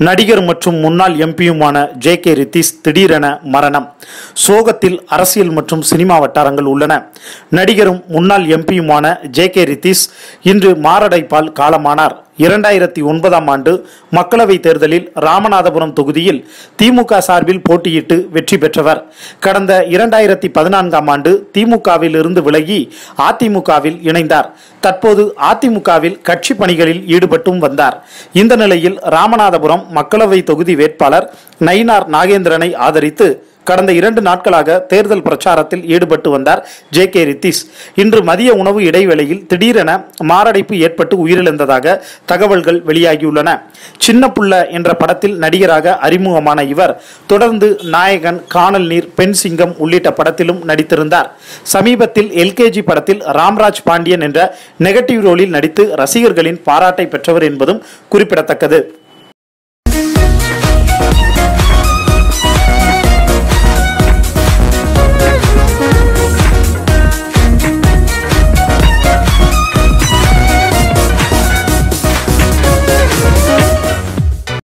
நடிகர் மற்றும் முன்னாள் எம்பியுமான ஜே கே ரித்தீஷ் திடீரென மரணம் சோகத்தில் அரசியல் மற்றும் சினிமா வட்டாரங்கள் உள்ளன நடிகரும் முன்னாள் எம்பியுமான ஜே கே ரித்தீஷ் இன்று மாரடைப்பால் காலமானார் இரண்டாயிரத்தி ஒன்பதாம் ஆண்டு மக்களவைத் தேர்தலில் ராமநாதபுரம் தொகுதியில் திமுக சார்பில் போட்டியிட்டு வெற்றி பெற்றவர் கடந்த இரண்டாயிரத்தி பதினான்காம் ஆண்டு திமுகவில் இருந்து விலகி அதிமுகவில் இணைந்தார் தற்போது அதிமுகவில் கட்சி பணிகளில் ஈடுபட்டும் வந்தார் இந்த நிலையில் ராமநாதபுரம் மக்களவை தொகுதி வேட்பாளர் நயினார் நாகேந்திரனை ஆதரித்து கடந்த இரண்டு நாட்களாக தேர்தல் பிரச்சாரத்தில் ஈடுபட்டு வந்தார் ஜே கே ரித்தீஷ் இன்று மதிய உணவு இடைவேளையில் திடீரென மாரடைப்பு ஏற்பட்டு உயிரிழந்ததாக தகவல்கள் வெளியாகியுள்ளன சின்ன புள்ள என்ற படத்தில் நடிகராக அறிமுகமான இவர் தொடர்ந்து நாயகன் காணல் நீர் பெண் சிங்கம் உள்ளிட்ட படத்திலும் நடித்திருந்தார் சமீபத்தில் எல்கேஜி படத்தில் ராம்ராஜ் பாண்டியன் என்ற நெகட்டிவ் ரோலில் நடித்து ரசிகர்களின் பாராட்டை பெற்றவர் என்பதும் குறிப்பிடத்தக்கது